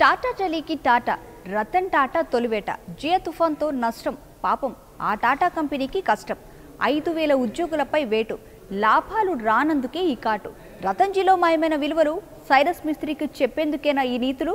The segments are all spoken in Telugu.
టాటా టెలీకి టాటా రతన్ టాటా తొలివేట జియా తుఫాన్తో నష్టం పాపం ఆ టాటా కంపెనీకి కష్టం ఐదు వేల ఉద్యోగులపై వేటు లాభాలు రానందుకే ఈ కాటు రతన్జీలో మాయమైన విలువలు సైరస్ మిస్త్రీకి చెప్పేందుకేనా ఈ నీతులు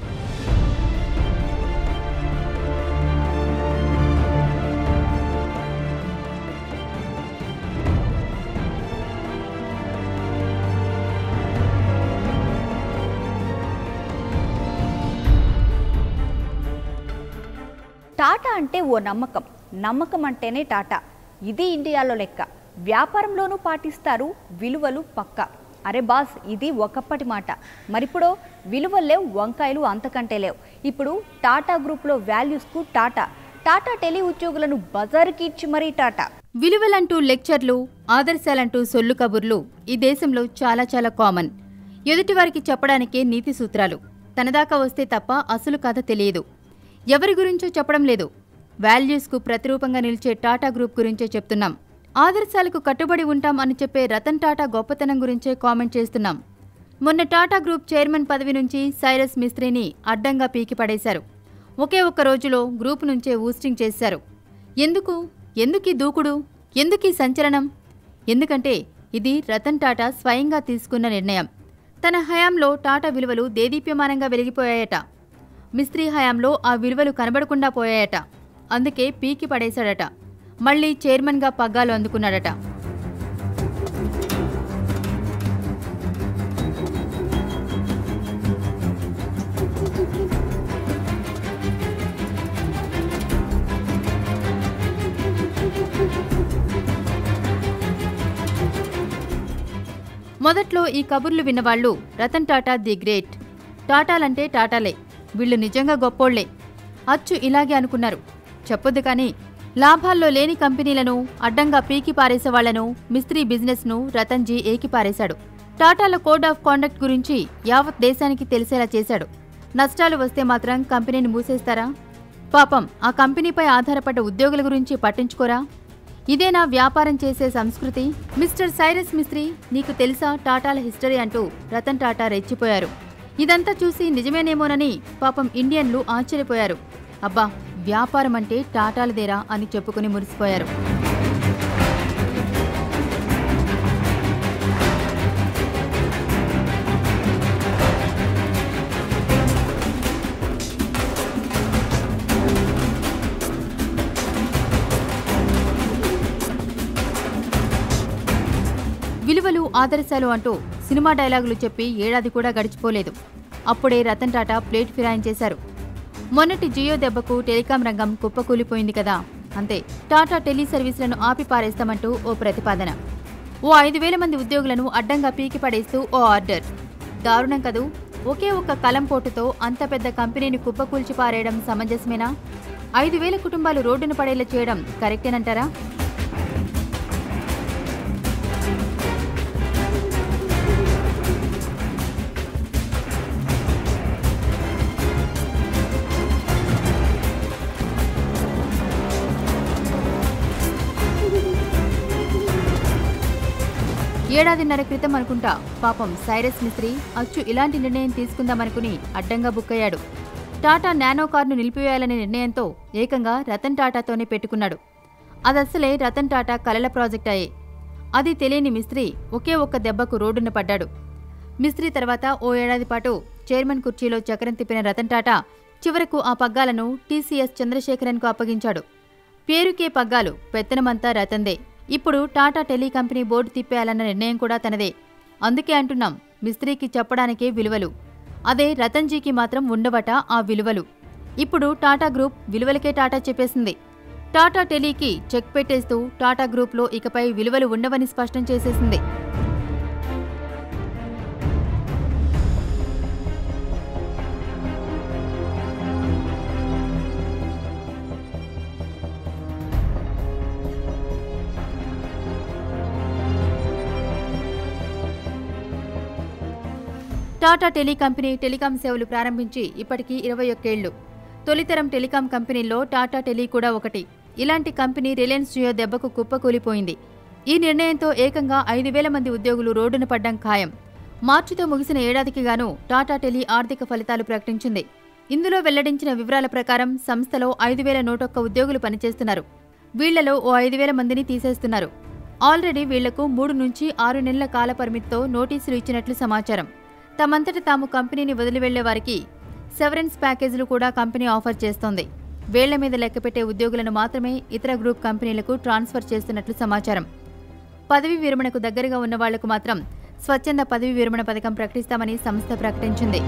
టాటా అంటే ఓ నమ్మకం నమ్మకం అంటేనే టాటా ఇది ఇండియాలో లెక్క వ్యాపారంలోనూ పాటిస్తారు విలువలు పక్క అరే బాస్ ఇది ఒకప్పటి మాట మరిప్పుడో విలువలు లేవు వంకాయలు అంతకంటే లేవు ఇప్పుడు టాటా గ్రూప్లో వాల్యూస్కు టాటా టాటా టెలి ఉద్యోగులను బజారుకి ఇచ్చి మరీ టాటా విలువలంటూ లెక్చర్లు ఆదర్శాలంటూ సొల్లు కబుర్లు ఈ దేశంలో చాలా చాలా కామన్ ఎదుటివారికి చెప్పడానికే నీతి సూత్రాలు తనదాకా వస్తే తప్ప అసలు కథ తెలియదు ఎవరి గురించో చెప్పడం లేదు వాల్యూస్కు ప్రతిరూపంగా నిలిచే టాటా గ్రూప్ గురించే చెప్తున్నాం ఆదర్శాలకు కట్టుబడి ఉంటాం అని చెప్పే రతన్ టాటా గొప్పతనం గురించే కామెంట్ చేస్తున్నాం మొన్న టాటా గ్రూప్ చైర్మన్ పదవి నుంచి సైరస్ మిస్త్రీని అడ్డంగా పీకి పడేశారు ఒకే ఒక్క రోజులో గ్రూప్ నుంచే ఊస్టింగ్ చేశారు ఎందుకు ఎందుకీ దూకుడు ఎందుకీ సంచలనం ఎందుకంటే ఇది రతన్ టాటా స్వయంగా తీసుకున్న నిర్ణయం తన హయాంలో టాటా విలువలు దేదీప్యమానంగా వెలిగిపోయాయట మిస్త్రీ హయాంలో ఆ విలువలు కనబడకుండా పోయాయట అందుకే పీకి పడేశాడట మళ్ళీ చైర్మన్గా పగ్గాలు అందుకున్నాడట మొదట్లో ఈ కబుర్లు విన్నవాళ్లు రతన్ టాటా ది గ్రేట్ టాటాలంటే టాటాలే వీళ్ళు నిజంగా గొప్పోళ్లే అచ్చు ఇలాగే అనుకున్నారు చెప్పొద్దు కానీ లాభాల్లో లేని కంపెనీలను అడ్డంగా పీకి పారేసేవాళ్లను మిస్త్రీ బిజినెస్ను రతన్జీ ఏకి పారేశాడు టాటాల కోడ్ ఆఫ్ కాండక్ట్ గురించి యావత్ దేశానికి తెలిసేలా చేశాడు నష్టాలు వస్తే మాత్రం కంపెనీని మూసేస్తారా పాపం ఆ కంపెనీపై ఆధారపడ్డ ఉద్యోగుల గురించి పట్టించుకోరా ఇదేనా వ్యాపారం చేసే సంస్కృతి మిస్టర్ సైరస్ మిస్త్రీ నీకు తెలుసా టాటాల హిస్టరీ అంటూ రతన్ టాటా రెచ్చిపోయారు ఇదంతా చూసి నిజమేనేమోనని పాపం ఇండియన్లు ఆశ్చర్యపోయారు అబ్బా వ్యాపారం అంటే టాటాలదేరా అని చెప్పుకుని మురిసిపోయారు విలువలు ఆదర్శాలు అంటూ సినిమా డైలాగులు చెప్పి ఏడాది కూడా గడిచిపోలేదు అప్పుడే రతన్ టాటా ప్లేట్ ఫిరాయించేశారు మొన్నటి జియో దెబ్బకు టెలికాం రంగం కుప్పకూలిపోయింది కదా అంతే టాటా టెలి సర్వీసులను ఆపి పారేస్తామంటూ ఓ ప్రతిపాదన ఓ ఐదు వేల మంది ఉద్యోగులను అడ్డంగా పీకి పడేస్తూ ఓ ఆర్డర్ దారుణం కదూ ఒకే ఒక్క కలం పోటుతో అంత పెద్ద కంపెనీని కుప్పకూల్చి పారేయడం సమంజసమేనా ఐదు వేల కుటుంబాలు రోడ్డున పడేలా చేయడం కరెక్టేనంటారా ఏడాదిన్నర క్రితం అనుకుంటా పాపం సైరస్ మిస్త్రీ అచ్చు ఇలాంటి నిర్ణయం తీసుకుందామనుకుని అడ్డంగా బుక్కయ్యాడు టాటా నానో కార్ను నిలిపివేయాలనే నిర్ణయంతో ఏకంగా రతన్ టాటాతోనే పెట్టుకున్నాడు అదస్సలే రతన్ టాటా కలల ప్రాజెక్ట్ అయ్యే అది తెలియని మిస్త్రీ ఒకే ఒక్క దెబ్బకు రోడ్డున పడ్డాడు మిస్త్రీ తర్వాత ఓ ఏడాది పాటు చైర్మన్ కుర్చీలో చక్రం తిప్పిన రతన్ టాటా చివరకు ఆ పగ్గాలను టీసీఎస్ చంద్రశేఖరన్కు అప్పగించాడు పేరుకే పగ్గాలు పెత్తనమంతా రతందే ఇప్పుడు టాటా టెలి కంపెనీ బోర్డు తిప్పేయాలన్న నిర్ణయం కూడా తనదే అందుకే అంటున్నాం మిస్త్రీకి చెప్పడానికే విలువలు అదే రతన్జీకి మాత్రం ఉండవట ఆ విలువలు ఇప్పుడు టాటా గ్రూప్ విలువలకే టాటా చెప్పేసింది టాటా టెలీకి చెక్ పెట్టేస్తూ టాటా గ్రూప్లో ఇకపై విలువలు ఉండవని స్పష్టం చేసేసింది టాటా టెలి కంపెనీ టెలికాం సేవలు ప్రారంభించి ఇప్పటికీ ఇరవై ఒక్కేళ్లు తొలితరం టెలికాం కంపెనీల్లో టాటా టెలి కూడా ఒకటి ఇలాంటి కంపెనీ రిలయన్స్ జియో దెబ్బకు కుప్పకూలిపోయింది ఈ నిర్ణయంతో ఏకంగా ఐదు వేల మంది ఉద్యోగులు రోడ్డున పడ్డం ఖాయం మార్చితో ముగిసిన ఏడాదికి గాను టాటా టెలి ఆర్థిక ఫలితాలు ప్రకటించింది ఇందులో వెల్లడించిన వివరాల ప్రకారం సంస్థలో ఐదు వేల నూటొక్క ఉద్యోగులు పనిచేస్తున్నారు వీళ్లలో ఓ ఐదు వేల మందిని తీసేస్తున్నారు ఆల్రెడీ వీళ్లకు మూడు నుంచి ఆరు నెలల కాల పరిమితితో నోటీసులు ఇచ్చినట్లు సమాచారం తమంతట తాము కంపెనీని వదిలి వెళ్లే వారికి సెవరెన్స్ ప్యాకేజీలు కూడా కంపెనీ ఆఫర్ చేస్తోంది వేళ్ల మీద లెక్కపెట్టే ఉద్యోగులను మాత్రమే ఇతర గ్రూప్ కంపెనీలకు ట్రాన్స్ఫర్ చేస్తున్నట్లు సమాచారం పదవి విరమణకు దగ్గరగా ఉన్న వాళ్లకు మాత్రం స్వచ్ఛంద పదవి విరమణ పథకం ప్రకటిస్తామని సంస్థ ప్రకటించింది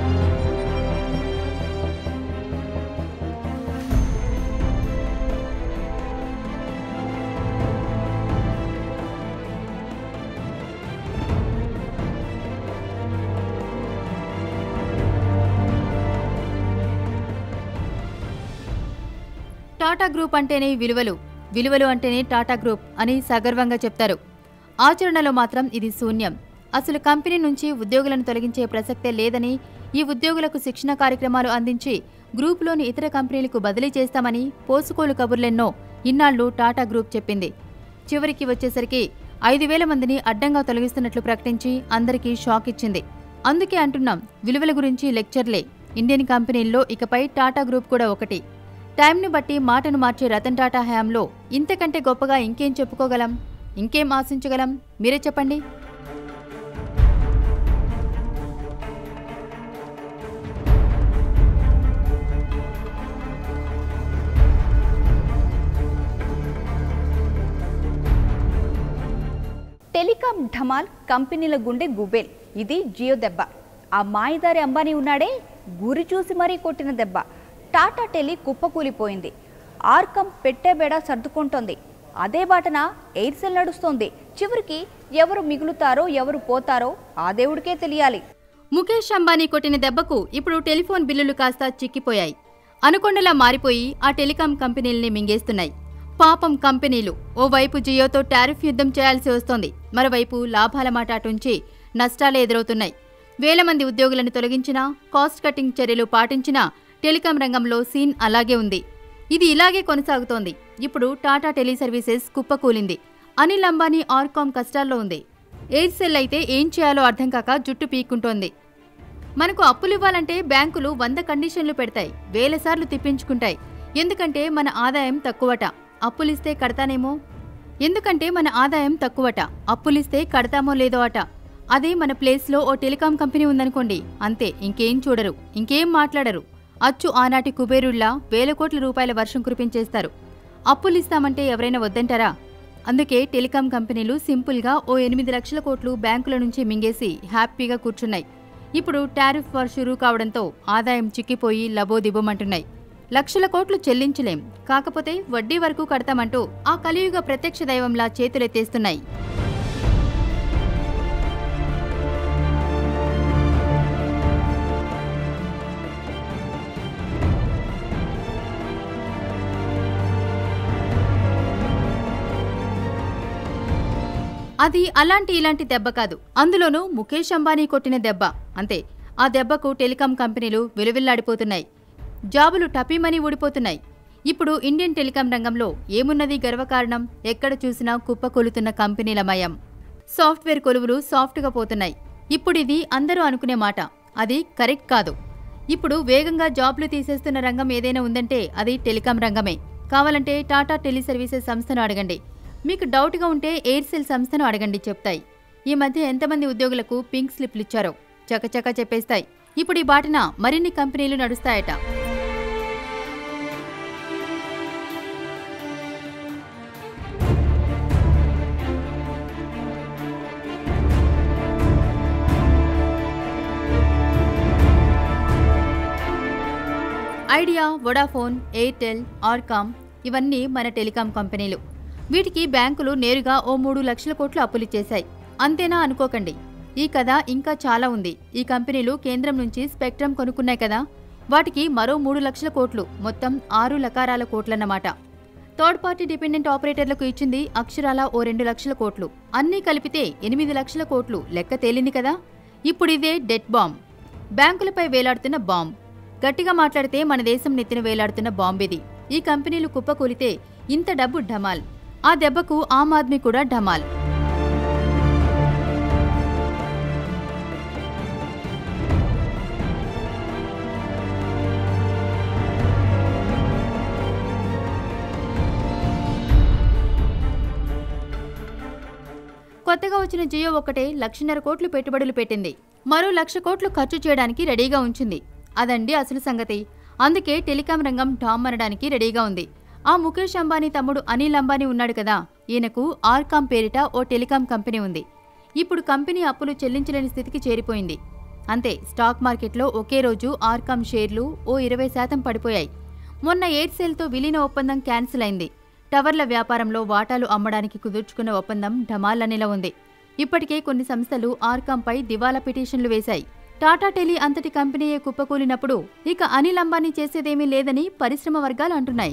టాటా గ్రూప్ అంటేనే విలువలు విలువలు అంటేనే టాటా గ్రూప్ అని సగర్వంగా చెప్తారు ఆచరణలో మాత్రం ఇది శూన్యం అసలు కంపెనీ నుంచి ఉద్యోగులను తొలగించే ప్రసక్తే లేదని ఈ ఉద్యోగులకు శిక్షణ కార్యక్రమాలు అందించి గ్రూపులోని ఇతర కంపెనీలకు బదిలీ చేస్తామని పోసుకోలు కబుర్లెన్నో ఇన్నాళ్లు టాటా గ్రూప్ చెప్పింది చివరికి వచ్చేసరికి ఐదు వేల మందిని అడ్డంగా తొలగిస్తున్నట్లు ప్రకటించి అందరికీ షాక్ ఇచ్చింది అందుకే అంటున్నాం విలువల గురించి లెక్చర్లే ఇండియన్ కంపెనీల్లో ఇకపై టాటా గ్రూప్ కూడా ఒకటి టైంను బట్టి మాటను మార్చే రతన్ టాటా హయాంలో ఇంతకంటే గొప్పగా ఇంకేం చెప్పుకోగలం ఇంకేం ఆశించగలం మీరే చెప్పండి టెలికాం ఢమాల్ కంపెనీల గుండె గుబేల్ ఇది జియో దెబ్బ ఆ మాయదారి అంబానీ ఉన్నాడే గురి చూసి మరీ కొట్టిన దెబ్బ టాటా టెలి కుప్పకూలిపోయింది ఆర్కం పెట్టేబేడ సర్దుకుంటోంది అదే బాటన ఎయిర్సెల్ నడుస్తోంది చివరికి ఎవరు మిగులుతారో ఎవరు పోతారో ఆ దేవుడికే తెలియాలి ముఖేష్ అంబానీ కొట్టిన దెబ్బకు ఇప్పుడు టెలిఫోన్ బిల్లులు కాస్త చిక్కిపోయాయి అనుకొండలా మారిపోయి ఆ టెలికాం కంపెనీల్ని మింగేస్తున్నాయి పాపం కంపెనీలు ఓవైపు జియోతో టారిఫ్ యుద్ధం చేయాల్సి వస్తోంది మరోవైపు లాభాల మాట అటుంచి నష్టాలే ఎదురవుతున్నాయి వేల మంది ఉద్యోగులను తొలగించినా కాస్ట్ కటింగ్ చర్యలు పాటించినా టెలికాం రంగంలో సీన్ అలాగే ఉంది ఇది ఇలాగే కొనసాగుతోంది ఇప్పుడు టాటా టెలి సర్వీసెస్ కుప్పకూలింది అనిల్ అంబానీ ఆర్కామ్ కష్టాల్లో ఉంది ఎయిర్సెల్ అయితే ఏం చేయాలో అర్థం కాక జుట్టు పీక్కుంటోంది మనకు అప్పులు ఇవ్వాలంటే బ్యాంకులు వంద కండిషన్లు పెడతాయి వేల సార్లు తిప్పించుకుంటాయి ఎందుకంటే మన ఆదాయం తక్కువట అప్పులిస్తే కడతానేమో ఎందుకంటే మన ఆదాయం తక్కువట అప్పులిస్తే కడతామో లేదో అట అదే మన ప్లేస్లో ఓ టెలికాం కంపెనీ ఉందనుకోండి అంతే ఇంకేం చూడరు ఇంకేం మాట్లాడరు అచ్చు ఆనాటి కుబేరుల్లా వేల కోట్ల రూపాయల వర్షం కురిపించేస్తారు అప్పులిస్తామంటే ఎవరైనా వద్దంటారా అందుకే టెలికాం కంపెనీలు సింపుల్గా ఓ ఎనిమిది లక్షల కోట్లు బ్యాంకుల నుంచి మింగేసి హ్యాపీగా కూర్చున్నాయి ఇప్పుడు టారిఫ్ వార్ షురూ కావడంతో ఆదాయం చిక్కిపోయి లబోదిబోమంటున్నాయి లక్షల కోట్లు చెల్లించలేం కాకపోతే వడ్డీ వరకు కడతామంటూ ఆ కలియుగ ప్రత్యక్ష దైవంలా చేతులెత్తేస్తున్నాయి అది అలాంటి ఇలాంటి దెబ్బ కాదు అందులోనూ ముఖేష్ అంబానీ కొట్టిన దెబ్బ అంతే ఆ దెబ్బకు టెలికాం కంపెనీలు విలువిల్లాడిపోతున్నాయి జాబులు టపీమని ఊడిపోతున్నాయి ఇప్పుడు ఇండియన్ టెలికాం రంగంలో ఏమున్నది గర్వకారణం ఎక్కడ చూసినా కుప్పకొలుతున్న కంపెనీల మయం సాఫ్ట్వేర్ కొలువులు సాఫ్ట్గా పోతున్నాయి ఇప్పుడిది అందరూ అనుకునే మాట అది కరెక్ట్ కాదు ఇప్పుడు వేగంగా జాబ్లు తీసేస్తున్న రంగం ఏదైనా ఉందంటే అది టెలికాం రంగమే కావాలంటే టాటా టెలి సర్వీసెస్ సంస్థను అడగండి మీకు డౌట్గా ఉంటే ఎయిర్సెల్ సంస్థను అడగండి చెప్తాయి ఈ మధ్య ఎంతమంది ఉద్యోగులకు పింక్ స్లిప్లు ఇచ్చారో చకచకా చెప్పేస్తాయి ఇప్పుడు ఈ బాటన మరిన్ని కంపెనీలు నడుస్తాయట ఐడియా వొడాఫోన్ ఎయిర్టెల్ ఆర్కామ్ ఇవన్నీ మన టెలికాం కంపెనీలు వీటికి బ్యాంకులు నేరుగా ఓ మూడు లక్షల కోట్లు అప్పులిచ్చేశాయి అంతేనా అనుకోకండి ఈ కథ ఇంకా చాలా ఉంది ఈ కంపెనీలు కేంద్రం నుంచి స్పెక్ట్రమ్ కొనుక్కున్నాయి కదా వాటికి మరో మూడు లక్షల కోట్లు మొత్తం ఆరు లకారాల కోట్లన్నమాట థర్డ్ పార్టీ డిపెండెంట్ ఆపరేటర్లకు ఇచ్చింది అక్షరాల ఓ రెండు లక్షల కోట్లు అన్నీ కలిపితే ఎనిమిది లక్షల కోట్లు లెక్క తేలింది కదా ఇప్పుడిదే డెట్ బాంబ్ బ్యాంకులపై వేలాడుతున్న బాంబ్ గట్టిగా మాట్లాడితే మన దేశం నెత్తిన వేలాడుతున్న బాంబేది ఈ కంపెనీలు కుప్పకూలితే ఇంత డబ్బు ఢమాల్ ఆ దెబ్బకు ఆమ్ ఆద్మీ కూడా ఢమాల్ కొత్తగా వచ్చిన జియో ఒక్కటే లక్షన్నర కోట్లు పెట్టుబడులు పెట్టింది మరో లక్ష కోట్లు ఖర్చు చేయడానికి రెడీగా ఉంచింది అదండి అసలు సంగతి అందుకే టెలికాం రంగం డామ్ అనడానికి రెడీగా ఉంది ఆ ముఖేష్ అంబానీ తమ్ముడు అనిల్ అంబానీ ఉన్నాడు కదా ఈయనకు ఆర్కామ్ పేరిట ఓ టెలికాం కంపెనీ ఉంది ఇప్పుడు కంపెనీ అప్పులు చెల్లించలేని స్థితికి చేరిపోయింది అంతే స్టాక్ మార్కెట్లో ఒకే రోజు ఆర్కామ్ షేర్లు ఓ ఇరవై శాతం పడిపోయాయి మొన్న ఎయిర్సెల్తో విలీన ఒప్పందం క్యాన్సిల్ అయింది టవర్ల వ్యాపారంలో వాటాలు అమ్మడానికి కుదుర్చుకున్న ఒప్పందం ఢమాలనేలా ఉంది ఇప్పటికే కొన్ని సంస్థలు ఆర్కాంపై దివాలా పిటిషన్లు వేశాయి టాటా టెలి అంతటి కంపెనీయే కుప్పకూలినప్పుడు ఇక అనిల్ అంబానీ చేసేదేమీ లేదని పరిశ్రమ వర్గాలు అంటున్నాయి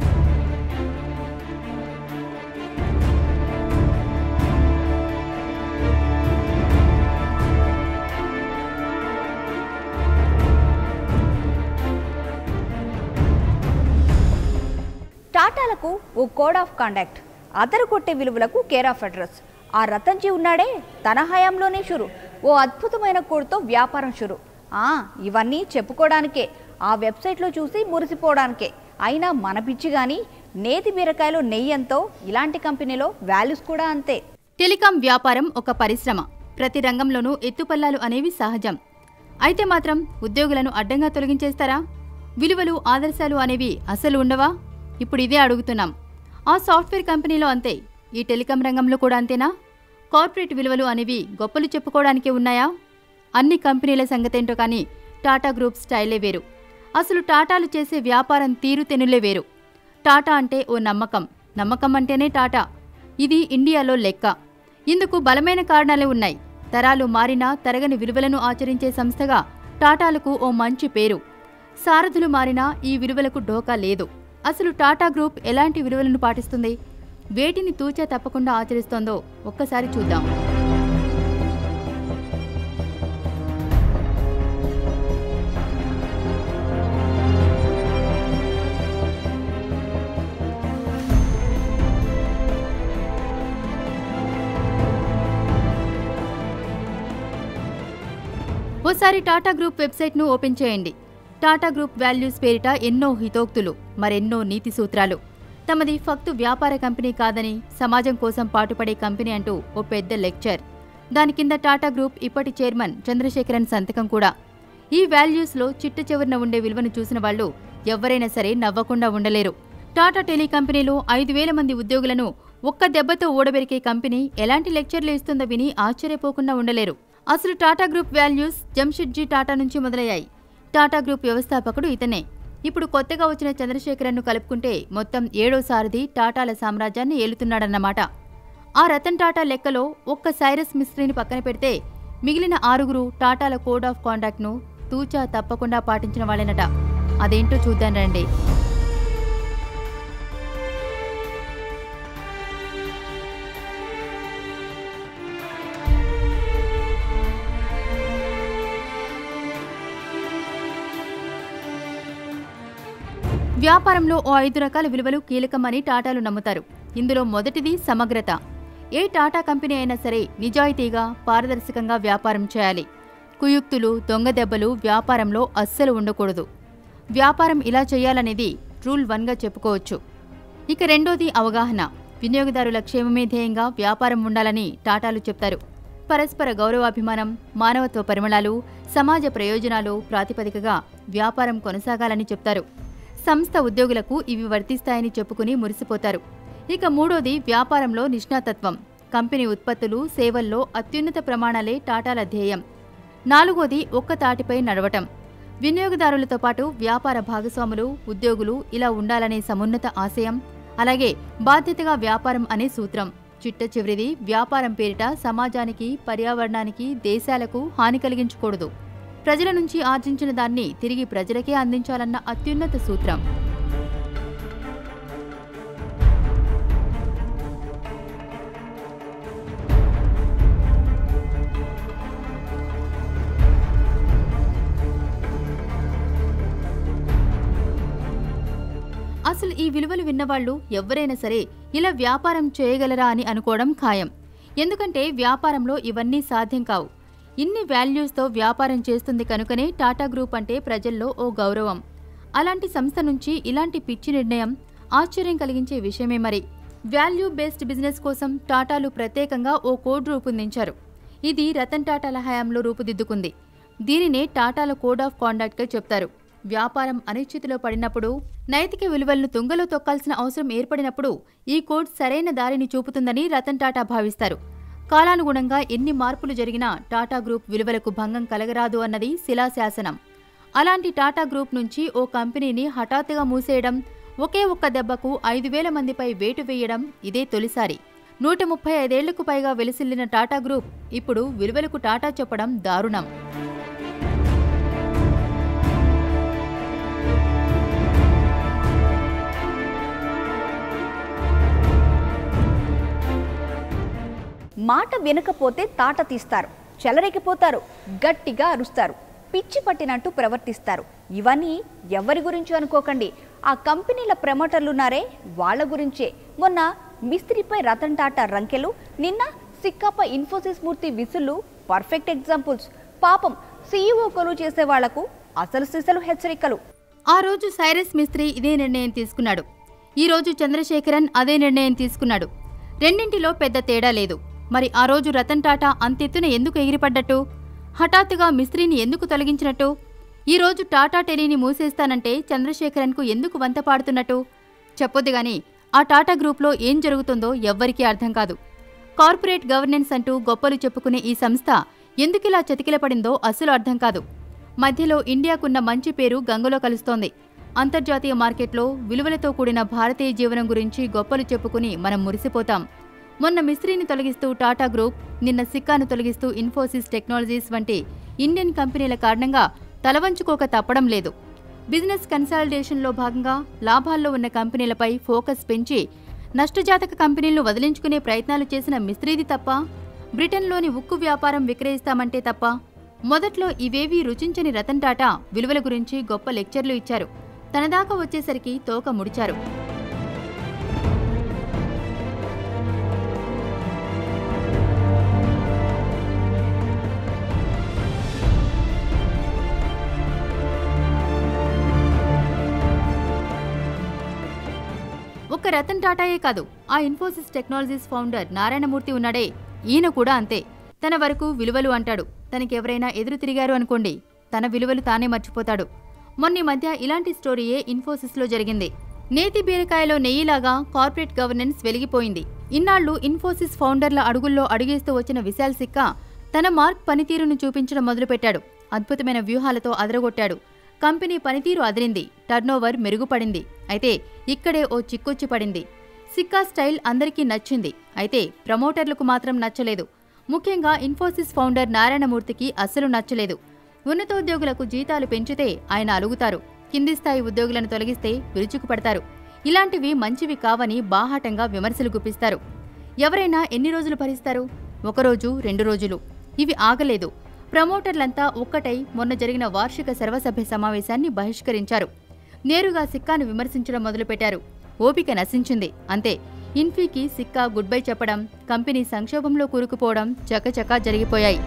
టాటాలకు ఓ కోడ్ ఆఫ్ కాండక్ట్ అదరు కొట్టే విలువలకు కేర్ ఆఫ్ అడ్రస్ ఆ రతన్జీ ఉన్నాడే తన హయాంలోనే షురు ఓ అద్భుతమైన కోడ్తో వ్యాపారం షురు ఆ ఇవన్నీ చెప్పుకోవడానికే ఆ వెబ్సైట్లో చూసి మురిసిపోవడానికే అయినా మన పిచ్చి కానీ నేతి బీరకాయలో నెయ్యంతో ఇలాంటి కంపెనీలో వాల్యూస్ కూడా అంతే టెలికాం వ్యాపారం ఒక పరిశ్రమ ప్రతి రంగంలోనూ ఎత్తుపల్లాలు అనేవి సహజం అయితే మాత్రం ఉద్యోగులను అడ్డంగా తొలగించేస్తారా విలువలు ఆదర్శాలు అనేవి అసలు ఉండవా ఇప్పుడు ఇదే అడుగుతున్నాం ఆ సాఫ్ట్వేర్ కంపెనీలో అంతే ఈ టెలికాం రంగంలో కూడా అంతేనా కార్పొరేట్ విలువలు అనేవి గొప్పలు చెప్పుకోవడానికే ఉన్నాయా అన్ని కంపెనీల సంగతేంటో కానీ టాటా గ్రూప్ స్టైలే వేరు అసలు టాటాలు చేసే వ్యాపారం తీరు తెనులే వేరు టాటా అంటే ఓ నమ్మకం నమ్మకం అంటేనే టాటా ఇది ఇండియాలో లెక్క ఇందుకు బలమైన కారణాలే ఉన్నాయి తరాలు మారినా తరగని విలువలను ఆచరించే సంస్థగా టాటాలకు ఓ మంచి పేరు సారథులు మారినా ఈ విలువలకు ఢోకా లేదు అసలు టాటా గ్రూప్ ఎలాంటి విలువలను పాటిస్తుంది వేటిని తూచా తప్పకుండా ఆచరిస్తోందో ఒక్కసారి చూద్దాం ఓసారి టాటా గ్రూప్ వెబ్సైట్ను ఓపెన్ చేయండి టాటా గ్రూప్ వాల్యూస్ పేరిట ఎన్నో హితోక్తులు మరెన్నో నీతి సూత్రాలు తమది ఫక్తు వ్యాపార కంపెనీ కాదని సమాజం కోసం పాటుపడే కంపెనీ అంటూ ఓ పెద్ద లెక్చర్ దాని కింద టాటా గ్రూప్ ఇప్పటి చైర్మన్ చంద్రశేఖరన్ సంతకం కూడా ఈ వాల్యూస్లో చిట్ట చివరన ఉండే విలువను చూసిన వాళ్ళు ఎవరైనా సరే నవ్వకుండా ఉండలేరు టాటా టెలి కంపెనీలో ఐదు వేల మంది ఉద్యోగులను ఒక్క దెబ్బతో ఓడబెరికే కంపెనీ ఎలాంటి లెక్చర్లు ఇస్తుందో విని ఆశ్చర్యపోకుండా ఉండలేరు అసలు టాటా గ్రూప్ వాల్యూస్ జంషెడ్జీ టాటా నుంచి మొదలయ్యాయి టాటా గ్రూప్ వ్యవస్థాపకుడు ఇతనే ఇప్పుడు కొత్తగా వచ్చిన చంద్రశేఖరన్ను కలుపుకుంటే మొత్తం ఏడో సారథి టాటాల సామ్రాజ్యాన్ని ఏలుతున్నాడన్నమాట ఆ రతన్ టాటా లెక్కలో ఒక్క సైరస్ మిస్త్రీని పక్కన పెడితే మిగిలిన ఆరుగురు టాటాల కోడ్ ఆఫ్ కాండాక్ట్ను తూచా తప్పకుండా పాటించిన వాళ్ళేనట అదేంటో చూద్దాం రండి వ్యాపారంలో ఓ ఐదు రకాల విలువలు కీలకమని టాటాలు నమ్ముతారు ఇందులో మొదటిది సమగ్రత ఏ టాటా కంపెనీ అయినా సరే నిజాయితీగా పారదర్శకంగా వ్యాపారం చేయాలి కుయుక్తులు దొంగ దెబ్బలు వ్యాపారంలో అస్సలు ఉండకూడదు వ్యాపారం ఇలా చేయాలనేది రూల్ వన్గా చెప్పుకోవచ్చు ఇక రెండోది అవగాహన వినియోగదారుల క్షేమమే ధ్యేయంగా వ్యాపారం ఉండాలని టాటాలు చెప్తారు పరస్పర గౌరవాభిమానం మానవత్వ పరిమళాలు సమాజ ప్రయోజనాలు ప్రాతిపదికగా వ్యాపారం కొనసాగాలని చెప్తారు సంస్థ ఉద్యోగులకు ఇవి వర్తిస్తాయని చెప్పుకుని మురిసిపోతారు ఇక మూడోది వ్యాపారంలో నిష్ణాతత్వం కంపెనీ ఉత్పత్తులు సేవల్లో అత్యున్నత ప్రమాణాలే టాటాల ధ్యేయం నాలుగోది ఒక్క తాటిపై నడవటం వినియోగదారులతో పాటు వ్యాపార భాగస్వాములు ఉద్యోగులు ఇలా ఉండాలనే సమున్నత ఆశయం అలాగే బాధ్యతగా వ్యాపారం అనే సూత్రం చిట్ట చివరిది వ్యాపారం పేరిట సమాజానికి పర్యావరణానికి దేశాలకు హాని కలిగించకూడదు ప్రజల నుంచి ఆర్జించిన దాన్ని తిరిగి ప్రజలకే అందించాలన్న అత్యున్నత సూత్రం అసలు ఈ విలువలు విన్నవాళ్ళు ఎవరైనా సరే ఇలా వ్యాపారం చేయగలరా అని అనుకోవడం ఖాయం ఎందుకంటే వ్యాపారంలో ఇవన్నీ సాధ్యం కావు ఇన్ని వాల్యూస్తో వ్యాపారం చేస్తుంది కనుకనే టాటా గ్రూప్ అంటే ప్రజల్లో ఓ గౌరవం అలాంటి సంస్థ నుంచి ఇలాంటి పిచ్చి నిర్ణయం ఆశ్చర్యం కలిగించే విషయమే మరి వాల్యూ బేస్డ్ బిజినెస్ కోసం టాటాలు ప్రత్యేకంగా ఓ కోడ్ రూపొందించారు ఇది రతన్ టాటాల హయాంలో రూపుదిద్దుకుంది దీనినే టాటాల కోడ్ ఆఫ్ కాండక్ట్గా చెప్తారు వ్యాపారం అనిశ్చితిలో పడినప్పుడు నైతిక విలువలను తుంగలో తొక్కాల్సిన అవసరం ఏర్పడినప్పుడు ఈ కోడ్ సరైన దారిని చూపుతుందని రతన్ టాటా భావిస్తారు కాలానుగుణంగా ఎన్ని మార్పులు జరిగినా టాటా గ్రూప్ విలువలకు భంగం కలగరాదు అన్నది శిలాశాసనం అలాంటి టాటా గ్రూప్ నుంచి ఓ కంపెనీని హఠాత్తుగా మూసేయడం ఒకే ఒక్క దెబ్బకు ఐదు వేల మందిపై వేటు వేయడం ఇదే తొలిసారి నూట ముప్పై ఐదేళ్లకు పైగా వెలిసిల్లిన టాటా గ్రూప్ ఇప్పుడు విలువలకు టాటా చెప్పడం దారుణం మాట వినకపోతే తాట తీస్తారు చెలరేగిపోతారు గట్టిగా అరుస్తారు పిచ్చి పట్టినట్టు ప్రవర్తిస్తారు ఇవన్నీ ఎవరి గురించి అనుకోకండి ఆ కంపెనీల ప్రమోటర్లున్నారే వాళ్ళ గురించే మొన్న మిస్త్రీపై రతన్ టాటా రంకెలు నిన్న సిక్కాపై ఇన్ఫోసిస్ మూర్తి విసులు పర్ఫెక్ట్ ఎగ్జాంపుల్స్ పాపం సీఈఓ కొలు చేసే వాళ్లకు అసలు సిసలు హెచ్చరికలు ఆ రోజు సైరస్ మిస్త్రీ ఇదే నిర్ణయం తీసుకున్నాడు ఈ రోజు చంద్రశేఖరన్ అదే నిర్ణయం తీసుకున్నాడు రెండింటిలో పెద్ద తేడా లేదు మరి ఆ రోజు రతన్ టాటా అంతెత్తున ఎందుకు ఎగిరిపడ్డట్టు హఠాత్తుగా మిస్త్రీని ఎందుకు తొలగించినట్టు ఈ రోజు టాటా టెలీని మూసేస్తానంటే చంద్రశేఖరన్కు ఎందుకు వంత పాడుతున్నట్టు చెప్పొద్దు గాని ఆ టాటా గ్రూప్లో ఏం జరుగుతుందో ఎవ్వరికీ అర్థం కాదు కార్పొరేట్ గవర్నెన్స్ అంటూ గొప్పలు చెప్పుకునే ఈ సంస్థ ఎందుకిలా చతికిలపడిందో అస్సలు అర్థం కాదు మధ్యలో ఇండియాకున్న మంచి పేరు గంగలో కలుస్తోంది అంతర్జాతీయ మార్కెట్లో విలువలతో కూడిన భారతీయ జీవనం గురించి గొప్పలు చెప్పుకుని మనం మురిసిపోతాం మొన్న మిస్త్రీని తొలగిస్తూ టాటా గ్రూప్ నిన్న సిక్కాను తొలగిస్తూ ఇన్ఫోసిస్ టెక్నాలజీస్ వంటి ఇండియన్ కంపెనీల కారణంగా తలవంచుకోక తప్పడం లేదు బిజినెస్ కన్సాలిడేషన్లో భాగంగా లాభాల్లో ఉన్న కంపెనీలపై ఫోకస్ పెంచి నష్టజాతక కంపెనీలను వదిలించుకునే ప్రయత్నాలు చేసిన మిస్త్రీది తప్ప బ్రిటన్లోని ఉక్కు వ్యాపారం విక్రయిస్తామంటే తప్ప మొదట్లో ఇవేవీ రుచించని రతన్ టాటా విలువల గురించి గొప్ప లెక్చర్లు ఇచ్చారు తనదాకా వచ్చేసరికి తోక ముడిచారు ఒక్క రతన్ టాటాయే కాదు ఆ ఇన్ఫోసిస్ టెక్నాలజీస్ ఫౌండర్ నారాయణమూర్తి ఉన్నాడే ఈయన కూడా అంతే తన వరకు విలువలు అంటాడు తనకెవరైనా ఎదురు తిరిగారు అనుకోండి తన విలువలు తానే మర్చిపోతాడు మొన్నీ మధ్య ఇలాంటి స్టోరీయే ఇన్ఫోసిస్లో జరిగింది నేతి బీరకాయలో నెయ్యిలాగా కార్పొరేట్ గవర్నెన్స్ వెలిగిపోయింది ఇన్నాళ్లు ఇన్ఫోసిస్ ఫౌండర్ల అడుగుల్లో అడుగేస్తూ వచ్చిన విశాల్ సిక్కా తన మార్క్ పనితీరును చూపించడం మొదలుపెట్టాడు అద్భుతమైన వ్యూహాలతో అదరగొట్టాడు కంపెనీ పనితీరు అదిరింది టర్నోవర్ మెరుగుపడింది అయితే ఇక్కడే ఓ చిక్కొచ్చి పడింది సిక్కా స్టైల్ అందరికీ నచ్చింది అయితే ప్రమోటర్లకు మాత్రం నచ్చలేదు ముఖ్యంగా ఇన్ఫోసిస్ ఫౌండర్ నారాయణమూర్తికి అస్సలు నచ్చలేదు ఉన్నతోద్యోగులకు జీతాలు పెంచితే ఆయన అలుగుతారు కింది స్థాయి ఉద్యోగులను తొలగిస్తే విరుచుకుపడతారు ఇలాంటివి మంచివి కావని బాహాటంగా విమర్శలు గుప్పిస్తారు ఎవరైనా ఎన్ని రోజులు భరిస్తారు ఒకరోజు రెండు రోజులు ఇవి ఆగలేదు ప్రమోటర్లంతా ఒక్కటై మొన్న జరిగిన వార్షిక సర్వసభ్య సమావేశాన్ని బహిష్కరించారు నేరుగా సిక్కాను విమర్శించడం మొదలుపెట్టారు ఓపిక నశించింది అంతే ఇన్ఫీకి సిక్కా గుడ్ బై చెప్పడం కంపెనీ సంక్షోభంలో కూరుకుపోవడం చకచకా జరిగిపోయాయి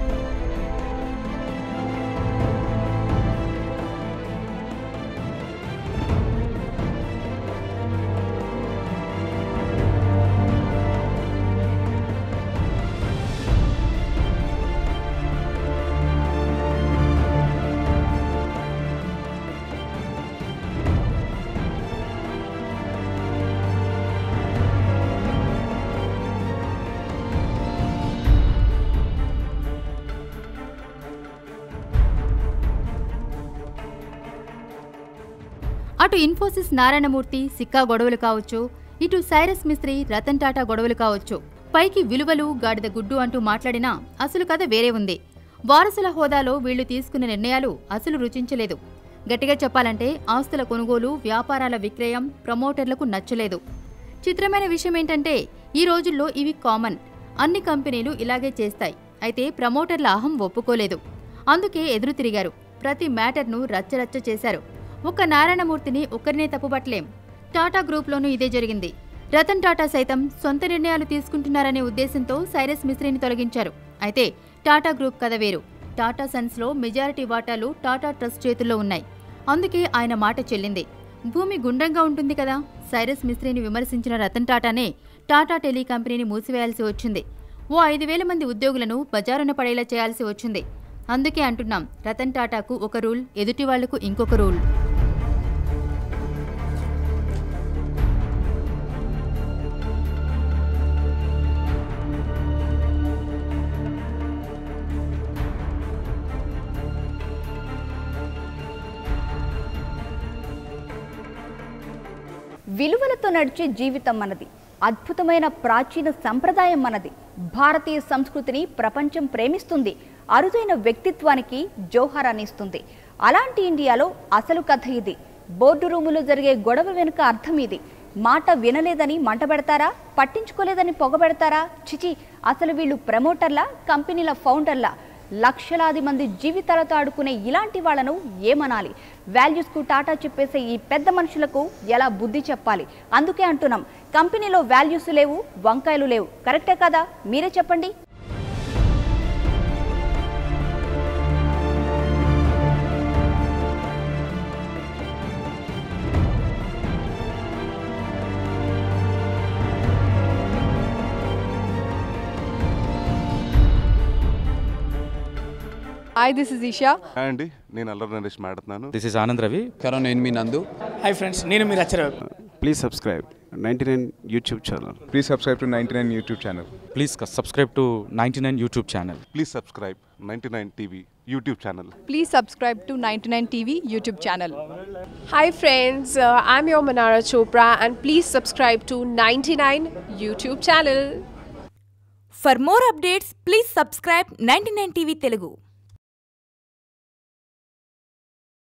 అటు ఇన్ఫోసిస్ నారాయణమూర్తి సిక్కా గొడవలు కావచ్చు ఇటు సైరస్ మిస్త్రి రతన్ టాటా గొడవలు కావచ్చు పైకి విలువలు గాడిద గుడ్డు అంటూ మాట్లాడినా అసలు కథ వేరే ఉంది వారసుల హోదాలో వీళ్లు తీసుకున్న నిర్ణయాలు అసలు రుచించలేదు గట్టిగా చెప్పాలంటే ఆస్తుల కొనుగోలు వ్యాపారాల విక్రయం ప్రమోటర్లకు నచ్చలేదు చిత్రమైన విషయం ఏంటంటే ఈ రోజుల్లో ఇవి కామన్ అన్ని కంపెనీలు ఇలాగే చేస్తాయి అయితే ప్రమోటర్ల అహం ఒప్పుకోలేదు అందుకే ఎదురు తిరిగారు ప్రతి మ్యాటర్ను రచ్చరచ్చ చేశారు ఒక్క నారాయణమూర్తిని ఒక్కరినే తప్పుపట్టలేం టాటా గ్రూప్లోనూ ఇదే జరిగింది రతన్ టాటా సైతం సొంత నిర్ణయాలు తీసుకుంటున్నారనే ఉద్దేశంతో సైరస్ మిస్త్రీని తొలగించారు అయితే టాటా గ్రూప్ కథ వేరు టాటా సన్స్లో మెజారిటీ వాటాలు టాటా ట్రస్ట్ చేతుల్లో ఉన్నాయి అందుకే ఆయన మాట చెల్లింది భూమి గుండ్రంగా ఉంటుంది కదా సైరస్ మిస్త్రీని విమర్శించిన రతన్ టాటానే టాటా టెలి కంపెనీని మూసివేయాల్సి వచ్చింది ఓ ఐదు వేల మంది ఉద్యోగులను బజారున పడేలా చేయాల్సి వచ్చింది అందుకే అంటున్నాం రతన్ టాటాకు ఒక రూల్ ఎదుటి వాళ్లకు ఇంకొక రూల్ విలువలతో నడిచే జీవితం మనది అద్భుతమైన ప్రాచీన సంప్రదాయం మనది భారతీయ సంస్కృతిని ప్రపంచం ప్రేమిస్తుంది అరుదైన వ్యక్తిత్వానికి జోహారాన్ని ఇస్తుంది అలాంటి ఇండియాలో అసలు కథ ఇది బోర్డు రూములో జరిగే గొడవ వెనుక అర్థం ఇది మాట వినలేదని మంట పెడతారా పట్టించుకోలేదని పొగబెడతారా చిచి అసలు వీళ్ళు ప్రమోటర్లా కంపెనీల ఫౌండర్లా లక్షలాది మంది జీవితాలతో ఆడుకునే ఇలాంటి వాళ్ళను ఏమనాలి వాల్యూస్కు టాటా చెప్పేసే ఈ పెద్ద మనుషులకు ఎలా బుద్ధి చెప్పాలి అందుకే అంటున్నాం కంపెనీలో వాల్యూస్ లేవు వంకాయలు లేవు కరెక్టే కదా మీరే చెప్పండి hi this is Esha hi అండి నేను అల్లరి నరేష్ మాట్లాడుతున్నాను దిస్ ఇస్ ఆనంద్ రవి కరో నేను మీ నందు హాయ్ ఫ్రెండ్స్ నేను మీరు అచ్చర Please subscribe 99 YouTube channel. Please subscribe to 99 YouTube channel. Please subscribe to ninety nine YouTube channel please subscribe ninety nine TV YouTube channel please subscribe to ninety nine TV YouTube channel Hi friends, uh, I'm your Manara Chopra and please subscribe to 99 YouTube channel. For more updates, please subscribe 99 TV Telugu.